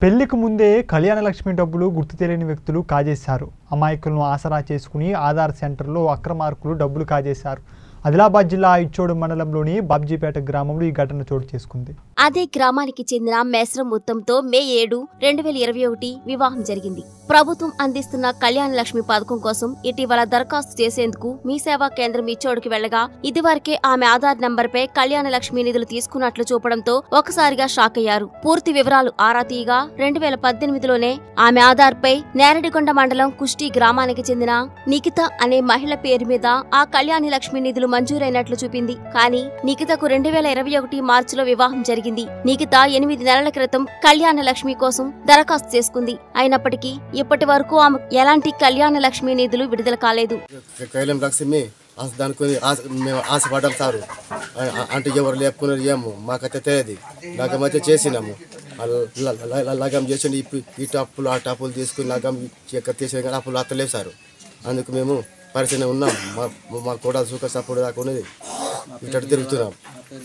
పెళ్లికి ముందే కళ్యాణ లక్ష్మి డబ్బులు గుర్తు తెలియని వ్యక్తులు కాజేశారు అమాయకులను ఆసరా చేసుకుని ఆధార్ సెంటర్లో అక్రమార్కులు డబ్బులు కాజేశారు ఆదిలాబాద్ జిల్లా ఇచ్చోడు మండలంలోని బాబ్జీపేట గ్రామంలో ఈ ఘటన చోటు చేసుకుంది అదే గ్రామానికి చెందిన మేస్రం మొత్తంతో మే ఏడు రెండు వేల ఇరవై ఒకటి వివాహం జరిగింది ప్రభుత్వం అందిస్తున్న కళ్యాణ లక్ష్మి పథకం కోసం ఇటీవల దరఖాస్తు చేసేందుకు మీ సేవా కేంద్రం ఇచ్చోడుకి వెళ్లగా ఇదివరకే ఆమె ఆధార్ నంబర్ పై కళ్యాణ లక్ష్మి నిధులు తీసుకున్నట్లు చూపడంతో ఒకసారిగా షాక్ అయ్యారు పూర్తి వివరాలు ఆరా తీయగా రెండు వేల పద్దెనిమిదిలోనే ఆమె ఆధార్ పై నేరడిగొండ మండలం కుష్టి గ్రామానికి చెందిన నిఖిత అనే మహిళ పేరు మీద ఆ కళ్యాణి లక్ష్మి నిధులు మంజూరైనట్లు చూపింది కానీ నిఖితకు రెండు వేల ఇరవై ఒకటి మార్చిలో వివాహం జరిగింది నిఖిత ఎనిమిది నెలల క్రితం కళ్యాణ లక్ష్మి కోసం దరఖాస్తు చేసుకుంది అయినప్పటికీ ఇప్పటి వరకు ఆమె ఎలాంటి కళ్యాణ లక్ష్మి నిధులు విడుదల కాలేదు కైలం లక్ష్మి ఆశ దానికి ఆశ మేము ఆశపడ్డాం సారు ఆ- అంటే ఎవరు లేపుకున్నారు ఏమో మాకైతే తెలియదు లగం అయితే చేసినాము ఆ ల- ల- ల- లగం చేసి ఈ- ఈ టప్పులు ఆ టప్పులు తీసుకుని లగం చెక్క తీసిన కానీ అప్పులు అత్తలేవు సారు అందుకు మేము పరిచయం ఉన్నాం మా మా కూడా సుఖ సపోర్ట్ దాకా ఉన్నది ఇటు తిరుగుతున్నాం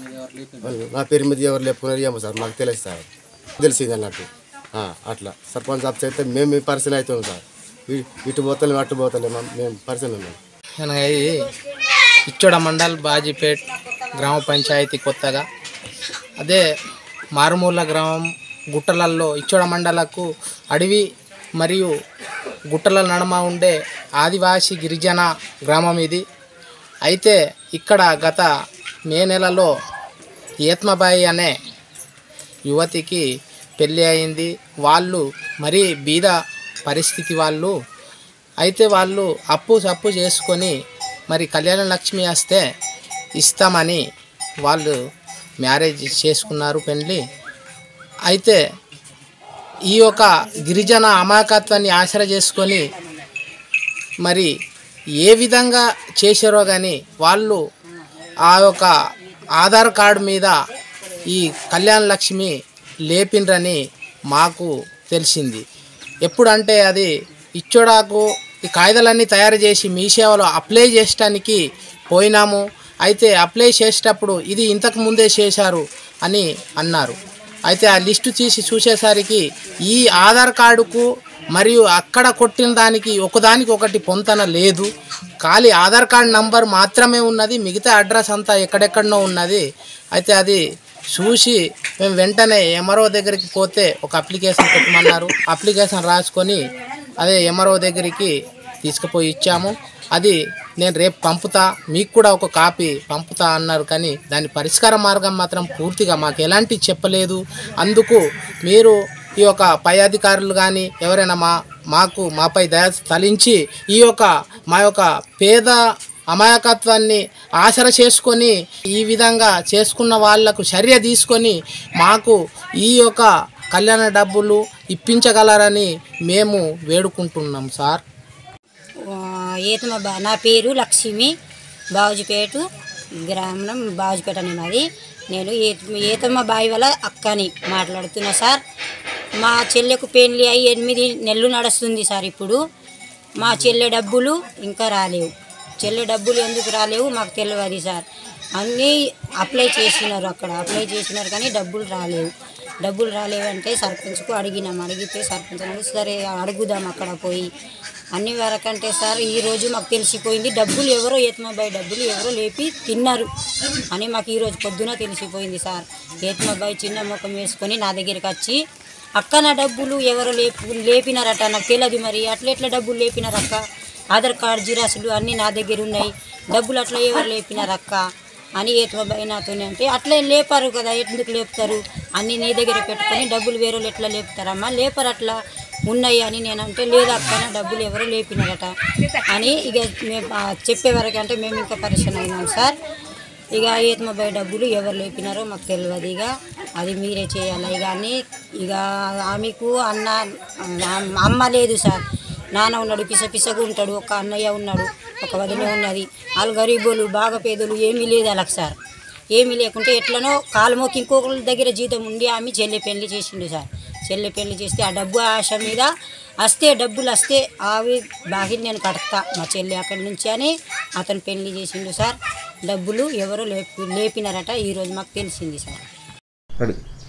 నా పేరు మీద ఎవరు లేపుకున్నారు ఏమో సార్ మాకు తెలియదు సార్ తెలిసింది అన్నట్టు ఆ, అట్లా సర్పంచ్ ఆఫీస్ అయితే మేము మీ పరిచయం అవుతున్నాం సార్ ఇ- ఇటు పోతలేము అటు పోతలేము మేము పరిచయం ఉన్నాం అనగా ఇది ఇచ్చోడ మండల్ బాజీపేట్ గ్రామ పంచాయతీ కొత్తగా అదే మారుమూల గ్రామం గుట్టలల్లో ఇచ్చోడ మండలకు అడవి మరియు గుట్టల నడుమ ఉండే ఆదివాసి గిరిజన గ్రామం ఇది అయితే ఇక్కడ గత మే నెలలో ఏత్మబాయి అనే యువతికి పెళ్ళి అయింది వాళ్ళు మరీ బీద పరిస్థితి వాళ్ళు అయితే వాళ్ళు అప్పు సప్పు చేసుకొని మరి కళ్యాణ లక్ష్మి వస్తే ఇస్తామని వాళ్ళు మ్యారేజ్ చేసుకున్నారు పెళ్ళి అయితే ఈ యొక్క గిరిజన అమాయకత్వాన్ని ఆసర చేసుకొని మరి ఏ విధంగా చేశారో కానీ వాళ్ళు ఆ యొక్క ఆధార్ కార్డు మీద ఈ కళ్యాణ లక్ష్మి లేపిండ్రని మాకు తెలిసింది ఎప్పుడంటే అది ఇచ్చోడాకు ఈ కాగితాలన్నీ తయారు చేసి మీ సేవలో అప్లై చేయడానికి పోయినాము అయితే అప్లై చేసేటప్పుడు ఇది ఇంతకు ముందే చేశారు అని అన్నారు అయితే ఆ లిస్టు తీసి చూసేసరికి ఈ ఆధార్ కార్డుకు మరియు అక్కడ కొట్టిన దానికి ఒకదానికి ఒకటి పొంతన లేదు ఖాళీ ఆధార్ కార్డ్ నంబర్ మాత్రమే ఉన్నది మిగతా అడ్రస్ అంతా ఎక్కడెక్కడనో ఉన్నది అయితే అది చూసి మేము వెంటనే ఎంఆర్ఓ దగ్గరికి పోతే ఒక అప్లికేషన్ పెట్టమన్నారు అప్లికేషన్ రాసుకొని అదే ఎంఆర్ఓ దగ్గరికి తీసుకుపోయి ఇచ్చాము అది నేను రేపు పంపుతా మీకు కూడా ఒక కాపీ పంపుతా అన్నారు కానీ దాని పరిష్కార మార్గం మాత్రం పూర్తిగా మాకు ఎలాంటి చెప్పలేదు అందుకు మీరు ఈ యొక్క పై అధికారులు కానీ ఎవరైనా మా మాకు మాపై దయ తలించి ఈ యొక్క మా యొక్క పేద అమాయకత్వాన్ని ఆసర చేసుకొని ఈ విధంగా చేసుకున్న వాళ్లకు చర్య తీసుకొని మాకు ఈ యొక్క కళ్యాణ డబ్బులు ఇప్పించగలరని మేము వేడుకుంటున్నాం సార్ ఏతమ బా నా పేరు లక్ష్మి బావుజిపేట గ్రామం బావుజిపేట అని మాది నేను ఏ- ఏతమ్మ బావి వల్ల అక్కని మాట్లాడుతున్నా సార్ మా చెల్లెకు పెళ్ళి అయ్యి ఎనిమిది నెలలు నడుస్తుంది సార్ ఇప్పుడు మా చెల్లె డబ్బులు ఇంకా రాలేవు చెల్లె డబ్బులు ఎందుకు రాలేవు మాకు తెలియదు సార్ అన్నీ అప్లై చేసినారు అక్కడ అప్లై చేసినారు కానీ డబ్బులు రాలేవు డబ్బులు రాలేవంటే సర్పంచ్కు అడిగినాం అడిగితే సర్పంచ్ అన్నాడు సరే అడుగుదాం అక్కడ పోయి అన్ని వరకంటే సార్ ఈరోజు మాకు తెలిసిపోయింది డబ్బులు ఎవరో ఏత్మాబాయి డబ్బులు ఎవరో లేపి తిన్నారు అని మాకు ఈరోజు పొద్దున తెలిసిపోయింది సార్ ఏత్మాబాయి చిన్న ముఖం వేసుకొని నా దగ్గరికి వచ్చి అక్క నా డబ్బులు ఎవరో లేపు లేపినారట నాకు తెలియదు మరి అట్లా ఎట్లా డబ్బులు లేపినారు అక్క ఆధార్ కార్డ్ జిరాసులు అన్నీ నా దగ్గర ఉన్నాయి డబ్బులు అట్లా ఎవరు లేపినారు అక్క అని ఏత్మబాయి నాతోనే అంటే అట్లే లేపారు కదా ఎందుకు లేపుతారు అన్నీ నీ దగ్గర పెట్టుకొని డబ్బులు వేరే వాళ్ళు ఎట్లా లేపుతారమ్మా లేపరు అట్లా ఉన్నాయి అని నేను అంటే లేదు అక్క నా డబ్బులు ఎవరో లేపినారట అని ఇక మేము ఆ చెప్పే వరకు అంటే మేము ఇంకా పరిచయం అయినాం సార్ ఇక ఏత్మబాయి డబ్బులు ఎవరు లేపినారో మాకు తెలియదు ఇక అది మీరే చేయాలి ఇక అని ఇక ఆమెకు అన్న అమ్మ లేదు సార్ నాన్న ఉన్నాడు పిస పిసగా ఉంటాడు ఒక అన్నయ్య ఉన్నాడు ఒక వదిన ఉన్నది వాళ్ళు గరీబోలు బాగా పేదలు ఏమీ లేదు వాళ్ళకి సార్ ఏమీ లేకుంటే ఎట్లనో కాలుమోకి ఇంకొకరి దగ్గర జీతం ఉండి ఆమె చెల్లి పెళ్లి చేసిండు సార్ చెల్లి పెళ్లి చేస్తే ఆ డబ్బు ఆశ మీద వస్తే డబ్బులు వస్తే అవి బాగా నేను కడతా మా చెల్లి అక్కడి నుంచి అని అతను పెళ్లి చేసిండు సార్ డబ్బులు ఎవరో లేపి లేపినారట ఈరోజు మాకు తెలిసింది సార్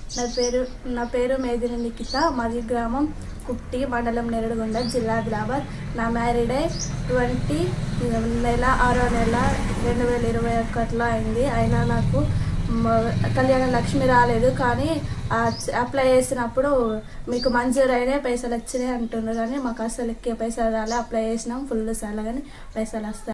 నా పేరు నా పేరు మేదిని నిఖిత మాది గ్రామం కుట్టి మండలం నెరడుగొండ జిల్లా ఆదిలాబాద్ నా మ్యారీడ్ అయి ట్వంటీ నెల ఆరో నెల రెండు వేల ఇరవై ఒకటిలో అయింది అయినా నాకు మ- కళ్యాణ లక్ష్మి రాలేదు కానీ ఆ చ- అప్లై చేసినప్పుడు మీకు మంజూరు అయినాయి పైసలు వచ్చినాయి అంటున్నారు కానీ మాకు అసలు ఎక్కే పైసలు రాలే అప్లై చేసినాం ఫుల్ సార్లు కానీ పైసలు వస్తాయి